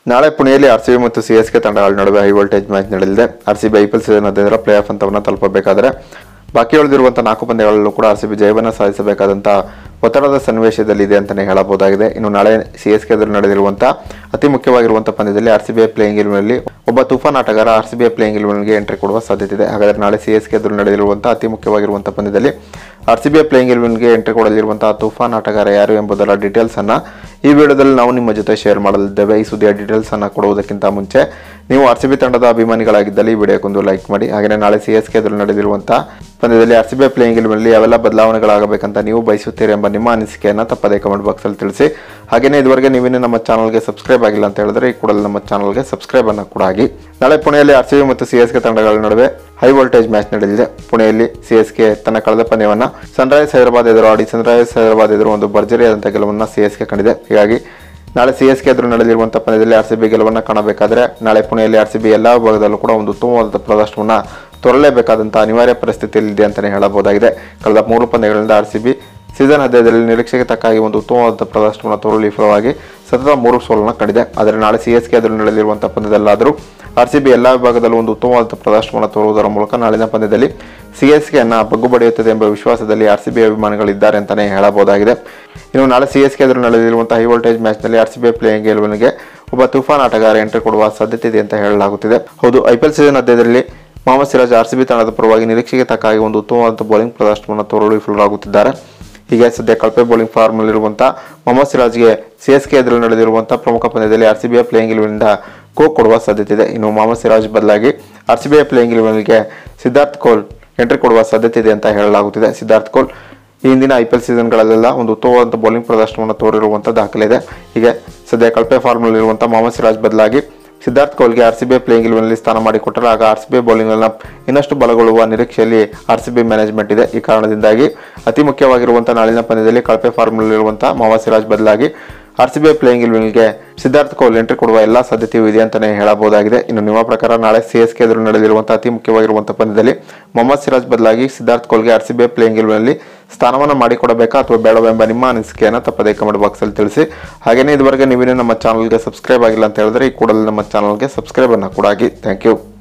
ನಾಳೆ ಪುಣೆಯಲ್ಲಿ ಆರ್ಸಿಬಿ ಮತ್ತು ಸಿಎಸ್ಕೆ ತಂಡಗಳ ನಡುವೆ ಹೈ ವೋಲ್ಟೇಜ್ ಮ್ಯಾಚ್ ನಡೆಯಲಿದೆ ಆರ್ಸಿಬಿ ಐಪಿಎಲ್ ಸೀಸನ್ ಹದಿನೈದರ ಪ್ಲೇ ಆಫ್ ಹಂತವನ್ನು ತಲುಪಬೇಕಾದರೆ ಬಾಕಿ ಉಳಿದಿರುವಂತಹ ನಾಲ್ಕು ಪಂದ್ಯಗಳಲ್ಲೂ ಕೂಡ ಆರ್ಸಿಬಿ ಜಯವನ್ನು ಸಾಧಿಸಬೇಕಾದಂತಹ ಒತ್ತಡದ ಸನ್ನಿವೇಶದಲ್ಲಿದೆ ಅಂತಲೇ ಹೇಳಬಹುದಾಗಿದೆ ಇನ್ನು ನಾಳೆ ಸಿಎಸ್ಕೆ ಎದುರು ನಡೆದಿರುವಂತಹ ಅತಿ ಮುಖ್ಯವಾಗಿರುವಂತಹ ಪಂದ್ಯದಲ್ಲಿ ಆರ್ಸಿಬಿಐ ಪ್ಲೇಯಿಂಗ್ ಇಲೆವೆನ್ನಲ್ಲಿ ಒಬ್ಬ ತುಫಾನ್ ಆಟಗಾರ ಆರ್ಸಿಬಿಐ ಪ್ಲೇಯಿಂಗ್ ಇಲೆವೆನ್ಗೆ ಎಂಟ್ರಿ ಕೊಡುವ ಸಾಧ್ಯತೆ ಇದೆ ಹಾಗಾದರೆ ನಾಳೆ ಸಿಎಸ್ಕೆ ಎದುರು ನಡೆದಿರುವಂತಹ ಅತಿ ಮುಖ್ಯವಾಗಿರುವಂತಹ ಪಂದ್ಯದಲ್ಲಿ ಆರ್ಸಿಬಿಐ ಪ್ಲೇಯಿಂಗ್ ಇಲೆವೆನ್ಗೆ ಎಂಟ್ರಿ ಕೊಡಲಿರುವಂತಹ ತುಫಾನ್ ಆಟಗಾರ ಯಾರು ಎಂಬುದರ ಡೀಟೇಲ್ಸ್ ಅನ್ನ ಈ ವಿಡಿಯೋದಲ್ಲಿ ನಾವು ನಿಮ್ಮ ಜೊತೆ ಶೇರ್ ಮಾಡಲಿದ್ದೇವೆ ಈ ಸುದ್ದಿಯ ಡೀಟೇಲ್ಸ್ ಅನ್ನ ಕೊಡುವುದಕ್ಕಿಂತ ಮುಂಚೆ ನೀವು ಆರ್ ಸಿ ಬಿ ತಂಡದ ಅಭಿಮಾನಿಗಳಾಗಿದ್ದಲ್ಲಿ ಈ ವಿಡಿಯೋಕ್ಕೊಂದು ಲೈಕ್ ಮಾಡಿ ಹಾಗೆಯೇ ನಾಳೆ ಸಿ ಎಸ್ ಕೆ ಎದುರು ನಡೆದಿರುವಂತಹ ಪಂದ್ಯದಲ್ಲಿ ಆರ್ ಸಿ ಬಿ ಪ್ಲೇಯಿಂಗ್ ಇಲೆವೆನ್ನಲ್ಲಿ ಯಾವೆಲ್ಲ ಬದಲಾವಣೆಗಳಾಗಬೇಕಂತ ನೀವು ಬಯಸುತ್ತೀರಿ ಎಂಬ ನಿಮ್ಮ ಅನಿಸಿಕೆಯನ್ನು ತಪ್ಪದೇ ಕಮೆಂಟ್ ಬಾಕ್ಸಲ್ಲಿ ತಿಳಿಸಿ ಹಾಗೆಯೇ ಇದುವರೆಗೆ ನೀವೇನು ನಮ್ಮ ಚಾನಲ್ಗೆ ಸಬ್ಸ್ಕ್ರೈಬ್ ಆಗಿಲ್ಲ ಅಂತ ಹೇಳಿದ್ರೆ ಈ ಕೂಡಲೇ ನಮ್ಮ ಚಾನಲ್ಗೆ ಸಬ್ಸ್ಕ್ರೈಬ್ ಅನ್ನು ಕೂಡ ಆಗಿ ನಾಳೆ ಪುಣೆಯಲ್ಲಿ ಆರ್ ಸಿ ಬಿ ಮತ್ತು ಸಿ ಎಸ್ ಕೆ ತಂಡಗಳ ನಡುವೆ ಹೈ ವೋಲ್ಟೇಜ್ ಮ್ಯಾಚ್ ನಡೆಯಲಿದೆ ಪುಣೆಯಲ್ಲಿ ಸಿ ಎಸ್ ಕೆ ತನ್ನ ಕಳೆದ ಪಂದ್ಯವನ್ನು ಸನ್ರೈಸ್ ಹೈದರಾಬಾದ್ ಎದುರು ಆಡಿ ಸನ್ರೈಸ್ ಹೈದರಾಬಾದ್ ಎದುರು ಒಂದು ಭರ್ಜರಿಯಾದಂಥ ಗೆಲುವನ್ನು ಸಿ ಎಸ್ ಕೆ ಕಂಡಿದೆ ಹೀಗಾಗಿ ನಾಳೆ ಸಿ ಎಸ್ ಕೆ ಎದುರು ನಡೆದಿರುವಂತಹ ಪಂದ್ಯದಲ್ಲಿ ಆರ್ ಸಿ ಬಿ ಗೆಲುವನ್ನು ಕಾಣಬೇಕಾದರೆ ನಾಳೆ ಪುಣೆಯಲ್ಲಿ ಆರ್ ಸಿ ಬಿ ಎಲ್ಲ ಭಾಗದಲ್ಲೂ ಕೂಡ ಒಂದು ಉತ್ತಮವಾದ ಪ್ರದರ್ಶನವನ್ನು ತೋರಲೇಬೇಕಾದಂಥ ಅನಿವಾರ್ಯ ಪರಿಸ್ಥಿತಿಯಲ್ಲಿದೆ ಅಂತಲೇ ಹೇಳಬಹುದಾಗಿದೆ ಕಳೆದ ಮೂರು ಪಂದ್ಯಗಳಿಂದ ಆರ್ ಸಿ ಬಿ ಸೀಸನ್ ಹದಿನೈದರಲ್ಲಿ ನಿರೀಕ್ಷೆಗೆ ತಕ್ಕಾಗಿ ಒಂದು ಉತ್ತಮವಾದ ಪ್ರದರ್ಶನವನ್ನು ತೋರಲು ವಿಫಲವಾಗಿ ಸತತ ಮೂರು ಸೋಲನ್ನು ಕಂಡಿದೆ ಆದರೆ ನಾಳೆ ಸಿ ಎಸ್ ಕೆ ಎದುರು ನಡೆದಿರುವಂತಹ ಪಂದ್ಯದಲ್ಲಾದರೂ ಆರ್ ಸಿ ಬಿ ಎಲ್ಲ ವಿಭಾಗದಲ್ಲೂ ಒಂದು ಉತ್ತಮವಾದ ಪ್ರದರ್ಶನವನ್ನು ತೋರುವುದರ ಮೂಲಕ ನಾಳಿನ ಪಂದ್ಯದಲ್ಲಿ ಸಿ ಎಸ್ ಕೆಯನ್ನು ಬಗ್ಗು ಬಡಿಯುತ್ತದೆ ಎಂಬ ವಿಶ್ವಾಸದಲ್ಲಿ ಆರ್ ಸಿ ಬಿ ಅಭಿಮಾನಿಗಳಿದ್ದಾರೆ ಅಂತಲೇ ಹೇಳಬಹುದಾಗಿದೆ ಇನ್ನು ನಾಳೆ ಸಿ ಎಸ್ ಕೆ ಎದುರು ನಡೆದಿರುವಂತಹ ಹೈ ವೋಲ್ಟೇಜ್ ಮ್ಯಾಚ್ನಲ್ಲಿ ಆರ್ ಸಿ ಬಿ ಪ್ಲೇಯಿಂಗ್ ಗೆಲುವಿಗೆ ಒಬ್ಬ ತುಫಾನ್ ಆಟಗಾರ ಎಂಟ್ರಿ ಕೊಡುವ ಸಾಧ್ಯತೆ ಇದೆ ಅಂತ ಹೇಳಲಾಗುತ್ತಿದೆ ಹೌದು ಐ ಪಿ ಎಲ್ ಸೀಸನ್ ಹದಿನೈದರಲ್ಲಿ Mohammed Siraj R C B ತಂಡದ ಪರವಾಗಿ ನಿರೀಕ್ಷೆಗೆ ತಕ್ಕಾಗಿ ಒಂದು ಉತ್ತಮವಾದ ಬೌಲಿಂಗ್ ಪ್ರದರ್ಶನವನ್ನು ತೋರಲು ವಿಫಲರಾಗುತ್ತಿದ್ದಾರೆ ಹೀಗೆ ಸದ್ಯ ಕಳಪೆ ಬೌಲಿಂಗ್ ಫಾರ್ಮ್ನಲ್ಲಿರುವಂತಹ ಮೊಹಮ್ಮದ್ ಸಿರಾಜ್ಗೆ ಸಿ ಎಸ್ ಕೆ ಎದುರು ನಡೆದಿರುವಂತಹ ಪ್ರಮುಖ ಪಂದ್ಯದಲ್ಲಿ ಆರ್ ಸಿ ಬಿಯ ಪ್ಲೇಯಿಂಗ್ ಇಲೆವೆನ್ನಿಂದ ಕೋ ಕೊಡುವ ಸಾಧ್ಯತೆ ಇದೆ ಇನ್ನು ಮೊಹಮ್ಮದ್ ಸಿರಾಜ್ ಬದಲಾಗಿ ಆರ್ ಸಿ ಬಿಯ ಪ್ಲೇಯಿಂಗ್ ಇಲೆವೆನ್ಗೆ ಸಿದ್ಧಾರ್ಥ್ ಕೋಲ್ ಎಂಟ್ರಿ ಕೊಡುವ ಸಾಧ್ಯತೆ ಇದೆ ಅಂತ ಹೇಳಲಾಗುತ್ತಿದೆ ಸಿದ್ಧಾರ್ಥ್ ಕೋಲ್ ಈ ಹಿಂದಿನ ಐ ಪಿ ಎಲ್ ಸೀಸನ್ಗಳಲ್ಲೆಲ್ಲ ಒಂದು ಉತ್ತಮವಾದ ಬೌಲಿಂಗ್ ಪ್ರದರ್ಶನವನ್ನು ತೋರಿರುವಂಥ ದಾಖಲೆ ಇದೆ ಹೀಗೆ ಸದ್ಯ ಕಳಪೆ ಫಾರ್ಮ್ನಲ್ಲಿರುವಂಥ ಮೊಹಮ್ಮದ್ ಸಿರಾಜ್ ಬದಲಾಗಿ ಸಿದ್ಧಾರ್ಥ್ ಕೌಲ್ಗೆ ಆರ್ ಸಿ ಬಿ ಪ್ಲೇಯಿಂಗ್ ಇಲೆವೆನ್ನಲ್ಲಿ ಸ್ಥಾನ ಮಾಡಿಕೊಟ್ಟರೆ ಆಗ ಆರ್ ಸಿ ಬಿ ಬೌಲಿಂಗ್ನ ಇನ್ನಷ್ಟು ಬಲಗೊಳ್ಳುವ ನಿರೀಕ್ಷೆಯಲ್ಲಿ ಆರ್ ಸಿ ಬಿ ಮ್ಯಾನೇಜ್ಮೆಂಟ್ ಇದೆ ಈ ಕಾರಣದಿಂದಾಗಿ ಅತಿ ಮುಖ್ಯವಾಗಿರುವಂಥ ನಾಳಿನ ಪಂದ್ಯದಲ್ಲಿ ಕಳಪೆ ಫಾರ್ಮ್ನಲ್ಲಿರುವಂಥ ಮೊಹಮ್ಮದ್ ಸಿರಾಜ್ ಬದಲಾಗಿ ಆರ್ ಸಿ ಬಿ ಪ್ಲೇಯಿಂಗ್ ಇಲೆವೆನ್ಗೆ ಸಿದ್ಧಾರ್ಥ್ ಕೌಲ್ ಎಂಟ್ರಿ ಕೊಡುವ ಎಲ್ಲ ಸಾಧ್ಯತೆಯೂ ಇದೆ ಅಂತಲೇ ಹೇಳಬಹುದಾಗಿದೆ ಇನ್ನು ನಿಮ್ಮ ಪ್ರಕಾರ ನಾಳೆ ಸಿ ಎಸ್ ಕೆ ಎದುರು ನಡೆದಿರುವಂತಹ ಅತಿ ಮುಖ್ಯವಾಗಿರುವಂತಹ ಪಂದ್ಯದಲ್ಲಿ ಮೊಹಮ್ಮದ್ ಸಿರಾಜ್ ಬದಲಾಗಿ ಸಿದ್ಧಾರ್ಥ್ ಕೌಲ್ಗೆ ಆರ್ ಸಿ ಬಿ ಪ್ಲೇಯಿಂಗ್ ಇಲೆವೆನ್ನಲ್ಲಿ ಸ್ಥಾನವನ್ನು ಮಾಡಿಕೊಡಬೇಕಾ ಅಥವಾ ಬೇಡವೆಂಬ ನಿಮ್ಮ ಅನಿಸಿಕೆಯನ್ನು ತಪ್ಪದೇ ಕಮೆಂಟ್ ಬಾಕ್ಸಲ್ಲಿ ತಿಳಿಸಿ ಹಾಗೆಯೇ ಇದುವರೆಗೆ ನೀವೇನು ನಮ್ಮ ಚಾನಲ್ಗೆ ಸಬ್ಸ್ಕ್ರೈಬ್ ಆಗಿಲ್ಲ ಅಂತ ಹೇಳಿದ್ರೆ ಈ ಕೂಡಲೇ ನಮ್ಮ ಚಾನಲ್ಗೆ ಸಬ್ಸ್ಕ್ರೈಬ್ ಅನ್ನು ಕೂಡ ಆಗಿ ಥ್ಯಾಂಕ್ ಯು